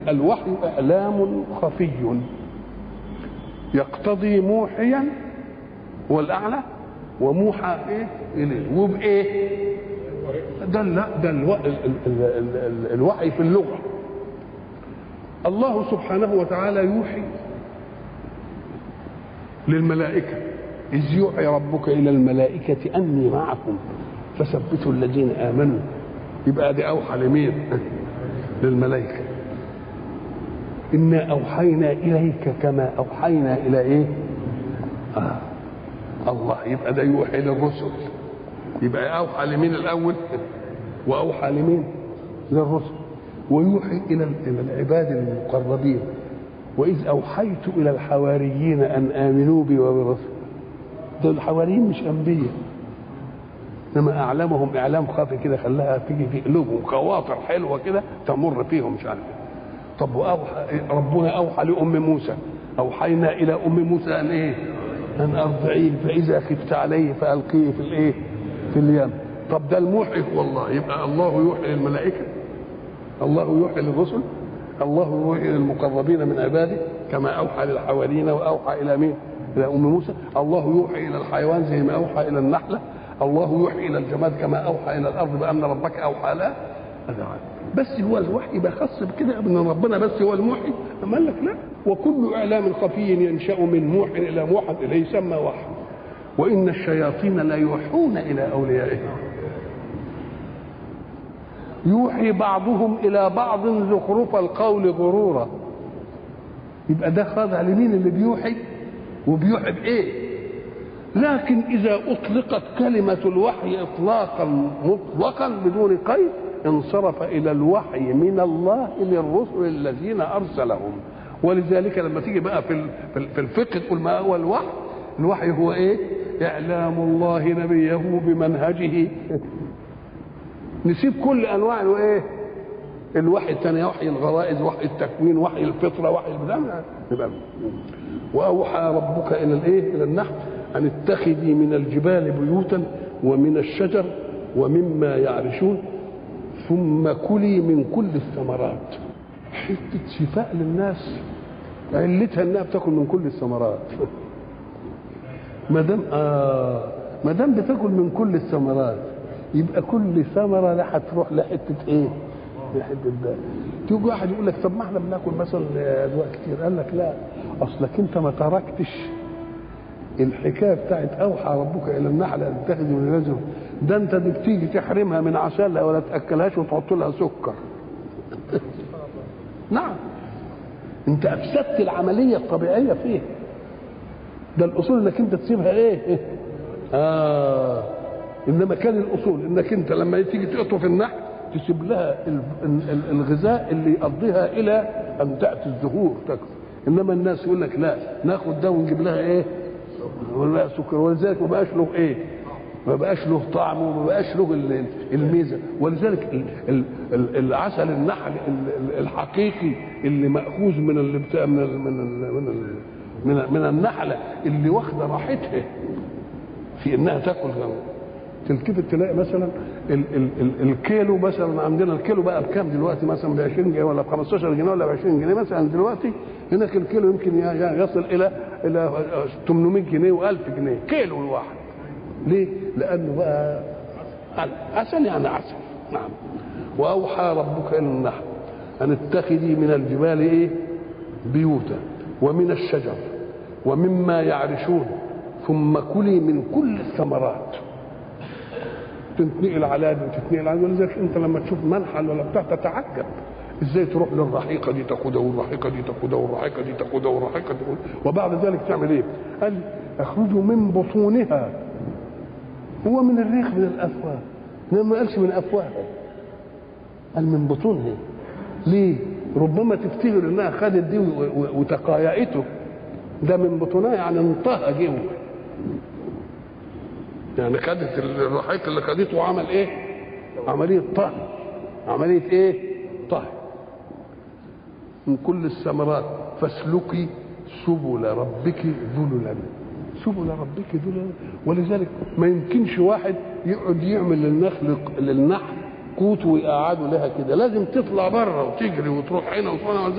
الوحي إعلام خفي يقتضي موحيا هو الأعلى وموحى إيه إليه وبإيه ده لا ده الو... ال... ال... ال... ال... الوحي في اللغة الله سبحانه وتعالى يوحي للملائكة إذ يوحي ربك إلى الملائكة أني معكم فثبتوا الذين آمنوا يبقى دي أوحى لمين؟ للملائكة إنا أوحينا إليك كما أوحينا إلى إيه؟ آه. الله يبقى ده يوحي للرسل يبقى أوحى لمين الأول؟ وأوحى لمين؟ للرسل ويوحي إلى إلى العباد المقربين وإذ أوحيت إلى الحواريين أن آمنوا بي وبرسول دول الحواريين مش أنبياء انما اعلامهم اعلام خافي كده خلاها تيجي في قلوبهم خواطر حلوه كده تمر فيهم مش عارف طب واوحى ربنا اوحى لام موسى اوحينا الى ام موسى ان ايه؟ ان ارضعيه فاذا خفت عليه فالقيه في الايه؟ في اليم طب ده الموحي هو الله يبقى الله يوحي للملائكه الله يوحي للرسل الله يوحي للمقربين من عباده كما اوحى للحواريين واوحى الى مين؟ الى ام موسى الله يوحي الى الحيوان زي ما اوحى الى النحله الله يوحي الى الجماد كما اوحى الى الارض بان ربك اوحى لها بس هو الوحي يبقى خاص بكده ان ربنا بس هو الموحي اما قال لك لا وكل اعلام خفي ينشا من موح الى موحد اليه يسمى وحي وان الشياطين لا يوحون الى اوليائهم يوحي بعضهم الى بعض زخرف القول غرورا يبقى ده خاضع لمين اللي بيوحي وبيوحي بايه لكن إذا أطلقت كلمة الوحي إطلاقا مطلقا بدون قيد انصرف إلى الوحي من الله للرسل الذين أرسلهم ولذلك لما تيجي بقى في في الفقه تقول ما هو الوحي الوحي هو إيه إعلام الله نبيه بمنهجه نسيب كل أنواع وإيه الوحي الثاني وحي الغرائز وحي التكوين وحي الفطرة وحي البدع وأوحى ربك إلى الإيه إلى النحل أن اتخذي من الجبال بيوتا ومن الشجر ومما يعرشون ثم كلي من كل الثمرات حتة شفاء للناس علتها انها بتاكل من كل الثمرات ما دام آه ما دام بتاكل من كل الثمرات يبقى كل ثمره لا هتروح لحته ايه؟ لحته ده تيجي واحد يقول لك طب ما احنا بناكل مثلا ادواء كتير قال لك لا اصلك انت ما تركتش الحكايه بتاعت اوحى ربك الى النحل ان تتخذ من رجل ده انت دي بتيجي تحرمها من عسلها ولا تاكلهاش وتحط لها سكر نعم انت افسدت العمليه الطبيعيه فيه ده الاصول انك انت تسيبها ايه اه انما كان الاصول انك انت لما تيجي تقطف النحل تسيب لها الغذاء اللي يقضيها الى ان تاتي الزهور تكثر انما الناس يقول لك لا ناخد ده ونجيب لها ايه ولا سكر ولذلك ما بقاش له ايه ما بقاش له طعم وما بقاش له الميزه ولذلك العسل النحل الحقيقي اللي ماخوذ من اللي بتاع من ال من ال من ال من, من النحله اللي واخده راحتها في انها تاكل تلتفت تلاقي مثلا ال ال ال الكيلو مثلا عندنا الكيلو بقى بكام دلوقتي مثلا ب 20 جنيه ولا ب 15 جنيه ولا ب 20 جنيه مثلا دلوقتي هناك الكيلو يمكن يصل الى الى 800 جنيه و1000 جنيه كيلو الواحد ليه؟ لانه بقى عسل يعني عسل نعم واوحى ربك الى النحل ان اتخذي من الجبال ايه؟ بيوتا ومن الشجر ومما يعرشون ثم كلي من كل الثمرات تنتقل على دي وتتنقل على ولذلك انت لما تشوف منحل ولا بتاع تتعجب ازاي تروح للرحيقه دي تاخدها والرحيقه دي تاخدها والرحيقه دي تاخدها والرحيقه دي تاخدها وبعد ذلك تعمل ايه؟ قال اخرجوا من بطونها هو من الريق من الافواه ما قالش من افواهها قال من بطونها ليه؟ ربما تفتكر انها خدت دي وتقايعته ده من بطونها يعني انطهى جوه يعني خدت الرحيق اللي خدته وعمل ايه؟ عملية طهي عملية ايه؟ طهي من كل الثمرات فاسلكي سبل ربك ذللا سبل ربك ذللا ولذلك ما يمكنش واحد يقعد يعمل للنخل للنحل سكوت ويقعدوا لها كده لازم تطلع بره وتجري وتروح هنا وتروح هنا